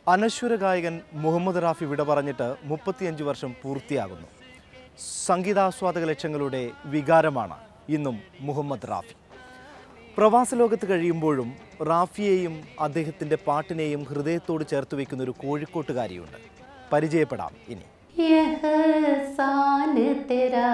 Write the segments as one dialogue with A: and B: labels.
A: അനശ്വര ഗായകൻ മുഹമ്മദ് റാഫി വിട പറഞ്ഞിട്ട് മുപ്പത്തിയഞ്ച് വർഷം പൂർത്തിയാകുന്നു സംഗീതാസ്വാദക ലക്ഷങ്ങളുടെ വികാരമാണ് ഇന്നും മുഹമ്മദ് റാഫി പ്രവാസ ലോകത്ത് കഴിയുമ്പോഴും റാഫിയെയും അദ്ദേഹത്തിൻ്റെ പാട്ടിനെയും ഹൃദയത്തോട് ചേർത്ത് വയ്ക്കുന്ന ഒരു കോഴിക്കോട്ടുകാരിയുണ്ട് പരിചയപ്പെടാം ഇനി
B: यह साल तेरा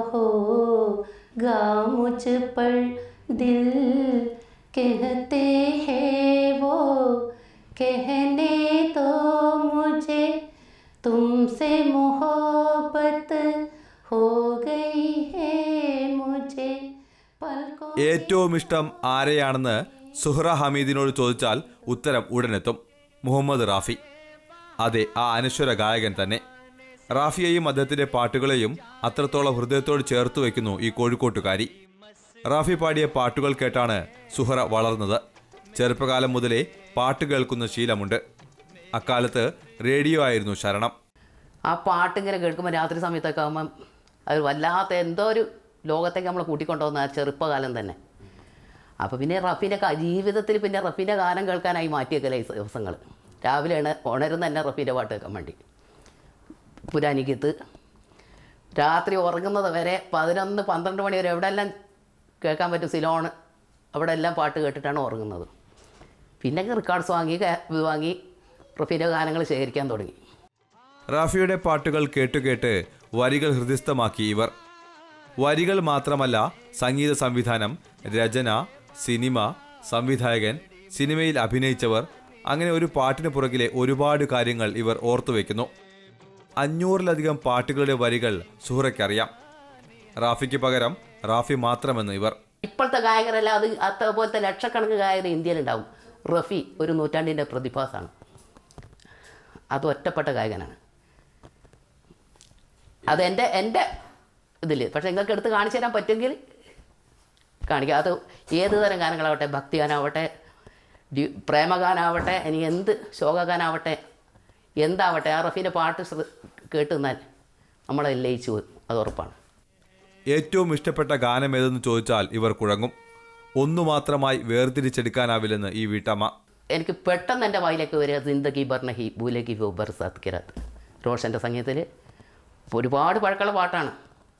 B: होगा मुझ पर दिल कहते हैं वो कहने तो मुझे तुमसे मोहब्बत हो गई है मुझे पलकों
C: ഏറ്റവും ഇഷ്ടം ആരെയാണെന്ന് സുഹ്റ ഹമീദിനോട് ചോദിച്ചാൽ ഉത്തരം ഉടനെത്തും മുഹമ്മദ് റാഫി അതെ ആ അനശ്വര ഗായകൻ തന്നെ റാഫിയെയും അദ്ദേഹത്തിന്റെ പാട്ടുകളെയും അത്രത്തോളം ഹൃദയത്തോട് ചേർത്ത് വയ്ക്കുന്നു ഈ കോഴിക്കോട്ടുകാരി റാഫി പാടിയ പാട്ടുകൾ കേട്ടാണ് സുഹറ വളർന്നത് ചെറുപ്പകാലം മുതലേ പാട്ട് കേൾക്കുന്ന ശീലമുണ്ട് അക്കാലത്ത് റേഡിയോ ആയിരുന്നു ശരണം
D: ആ പാട്ടിങ്ങനെ കേൾക്കുമ്പോൾ രാത്രി സമയത്തൊക്കെ ആകുമ്പം അത് വല്ലാത്ത എന്തോ ഒരു ലോകത്തേക്ക് നമ്മൾ കൂട്ടിക്കൊണ്ടുവന്ന ആ ചെറുപ്പകാലം തന്നെ അപ്പോൾ പിന്നെ റഫീൻ്റെ ക- ജീവിതത്തിൽ പിന്നെ റഫീൻ്റെ ഗാനം കേൾക്കാനായി മാറ്റിയേക്കല ഈ ദിവസങ്ങൾ രാവിലെ ഉണ ഉണരുന്ന തന്നെ റഫീൻ്റെ പാട്ട് കേൾക്കാൻ വേണ്ടി പുരാനിക്കത്ത് രാത്രി ഉറങ്ങുന്നത് വരെ പതിനൊന്ന് പന്ത്രണ്ട് മണി വരെ എവിടെയെല്ലാം കേൾക്കാൻ പറ്റും സിലോൺ അവിടെ എല്ലാം പാട്ട് കേട്ടിട്ടാണ് ഉറങ്ങുന്നത് പിന്നെ റെക്കോർഡ്സ് വാങ്ങി കേ- ഇത് വാങ്ങി റഫീൻ്റെ ഗാനങ്ങൾ ശേഖരിക്കാൻ തുടങ്ങി
C: റാഫിയുടെ പാട്ടുകൾ കേട്ടുകേട്ട് വരികൾ ഹൃദയസ്ഥമാക്കി ഇവർ വരികൾ മാത്രമല്ല സംഗീത സംവിധാനം രചന സിനിമ സംവിധായകൻ സിനിമയിൽ അഭിനയിച്ചവർ അങ്ങനെ ഒരു പാട്ടിന് പുറകിലെ ഒരുപാട് കാര്യങ്ങൾ ഇവർ ഓർത്തുവെക്കുന്നു അഞ്ഞൂറിലധികം പാട്ടുകളുടെ വരികൾ സുഹറയ്ക്കറിയാം റാഫിക്ക് പകരം റാഫി മാത്രമെന്ന് ഇവർ
D: ഇപ്പോഴത്തെ ഗായകരല്ല അത് അതുപോലത്തെ ലക്ഷക്കണക്കിന് ഗായകർ ഇന്ത്യയിലുണ്ടാവും റഫി ഒരു നൂറ്റാണ്ടിൻ്റെ പ്രതിഭാസമാണ് അത് ഒറ്റപ്പെട്ട ഗായകനാണ് അത് എൻ്റെ എൻ്റെ ഇതിൽ പക്ഷേ നിങ്ങൾക്ക് എടുത്ത് കാണിച്ചു തരാൻ പറ്റുമെങ്കിൽ കാണിക്കാം അത് ഏത് തരം ഗാനങ്ങളാവട്ടെ ഭക്തിഗാനാവട്ടെ ഡ്യു- പ്രേമഗാനാവട്ടെ ഇനി എന്ത് ശോകഗാനാവട്ടെ എന്താവട്ടെ ആ റഫീൻ്റെ പാട്ട് ശ്ര- കേട്ട് നിന്നാൽ നമ്മളെ ലയിച്ചു പോകും അത് ഉറപ്പാണ്
C: ഏറ്റവും ഇഷ്ടപ്പെട്ട ഗാനം ഏതെന്ന് ചോദിച്ചാൽ ഇവർ കുഴങ്ങും ഒന്നു മാത്രമായി വേർതിരിച്ചെടുക്കാനാവില്ലെന്ന് ഈ വീട്ടമ്മ
D: എനിക്ക് പെട്ടെന്ന് എൻ്റെ വായിലേക്ക് വരിക സിന്ദഗി ബർണഹി ഭൂലഗി വോ ബർസാത്ത് കിരാത്ത് റോഷൻ്റെ സംഗീതത്തിൽ ഒരുപാട് പഴക്കമുള്ള പാട്ടാണ്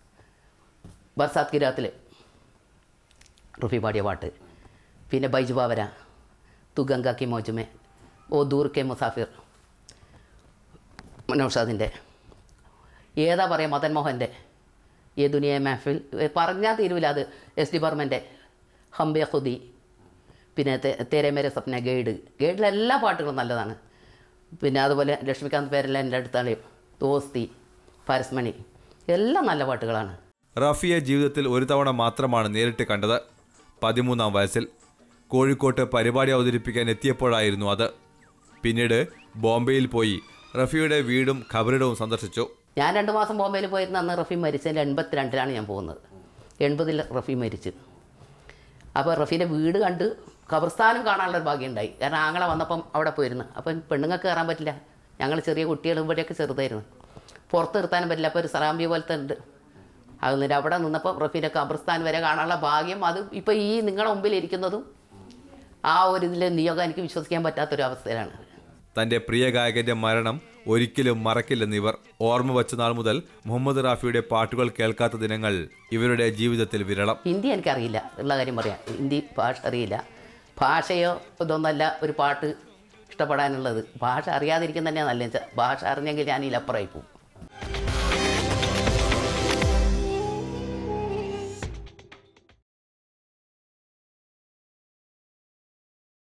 D: ബർസാത്ത് കിരാത്തിൽ റുഫി പാടിയ പാട്ട് പിന്നെ ബൈജു ബാവര തു ഗംഗ കി മോജുമേ ഓ ദൂർ കെ മുസാഫിർ നൗഷാദിൻ്റെ ഏതാ പറയുക മദൻ മോഹൻ്റെ ഏ ദുനിയ മെഹഫിൽ പറഞ്ഞാൽ തീരൂല അത് എസ് ഡി ബർമൻ്റെ ഹംബെ ഖുദി പിന്നെ തെ- തേരെ മേരെ സ്വപ്ന ഗൈഡ് ഗൈഡിലെ എല്ലാ പാട്ടുകളും നല്ലതാണ് പിന്നെ അതുപോലെ ലക്ഷ്മികാന്ത് പേരെല്ലാം എൻ്റെ അടുത്താണ് ദോസ്തി പരസ്മണി എല്ലാം നല്ല പാട്ടുകളാണ്
C: റഫിയെ ജീവിതത്തിൽ ഒരു തവണ മാത്രമാണ് നേരിട്ട് കണ്ടത് പതിമൂന്നാം വയസ്സിൽ കോഴിക്കോട്ട് പരിപാടി അവതരിപ്പിക്കാൻ എത്തിയപ്പോഴായിരുന്നു അത് പിന്നീട് ബോംബെയിൽ പോയി റഫിയുടെ വീടും ഖബറിടവും സന്ദർശിച്ചു
D: ഞാൻ രണ്ട് മാസം ബോംബെയിൽ പോയിരുന്ന അന്ന് റഫി മരിച്ചതിൽ എൺപത്തിരണ്ടിലാണ് ഞാൻ പോകുന്നത് എൺപതിൽ റഫി മരിച്ചു അപ്പോൾ റഫീൻ്റെ വീട് കണ്ട് ഖബർസ്ഥാനം കാണാനുള്ള ഒരു ഭാഗ്യം ഉണ്ടായി കാരണം ആങ്ങളെ വന്നപ്പം അവിടെ പോയിരുന്നു അപ്പം പെണ്ണുങ്ങൾക്ക് കയറാൻ പറ്റില്ല ഞങ്ങൾ ചെറിയ കുട്ടികൾ ഇവിടെയൊക്കെ ചെറുതായിരുന്നു പുറത്ത് നിർത്താനും പറ്റില്ല അപ്പോൾ ഒരു സലാംബി പോലത്തെ ഉണ്ട് അത് എന്നിട്ട് അവിടെ നിന്നപ്പോൾ റഫീൻ്റെ ഖബർസ്ഥാൻ വരെ കാണാനുള്ള ഭാഗ്യം അത് ഇപ്പോൾ ഈ നിങ്ങളുടെ മുമ്പിൽ ഇരിക്കുന്നതും ആ ഒരു ഇതിൽ നിയോഗം എനിക്ക് വിശ്വസിക്കാൻ പറ്റാത്തൊരു അവസ്ഥയിലാണ്
C: തന്റെ പ്രിയ ഗായകന്റെ മരണം ഒരിക്കലും മറക്കില്ലെന്ന് ഇവർ ഓർമ്മ വച്ച നാൾ മുതൽ മുഹമ്മദ് റാഫിയുടെ പാട്ടുകൾ കേൾക്കാത്ത ദിനങ്ങൾ ഇവരുടെ ജീവിതത്തിൽ വിരളം
D: ഹിന്ദി എനിക്കറിയില്ല ഉള്ള കാര്യം പറയാം ഹിന്ദി ഭാഷ അറിയില്ല ഭാഷയോ ഇതൊന്നല്ല ഒരു പാട്ട് ഇഷ്ടപ്പെടാനുള്ളത് ഭാഷ അറിയാതിരിക്കുന്ന തന്നെയാണ് നല്ലത് ഭാഷ അറിഞ്ഞെങ്കിൽ ഞാൻ ഇതിലപ്പുറമായി പോകും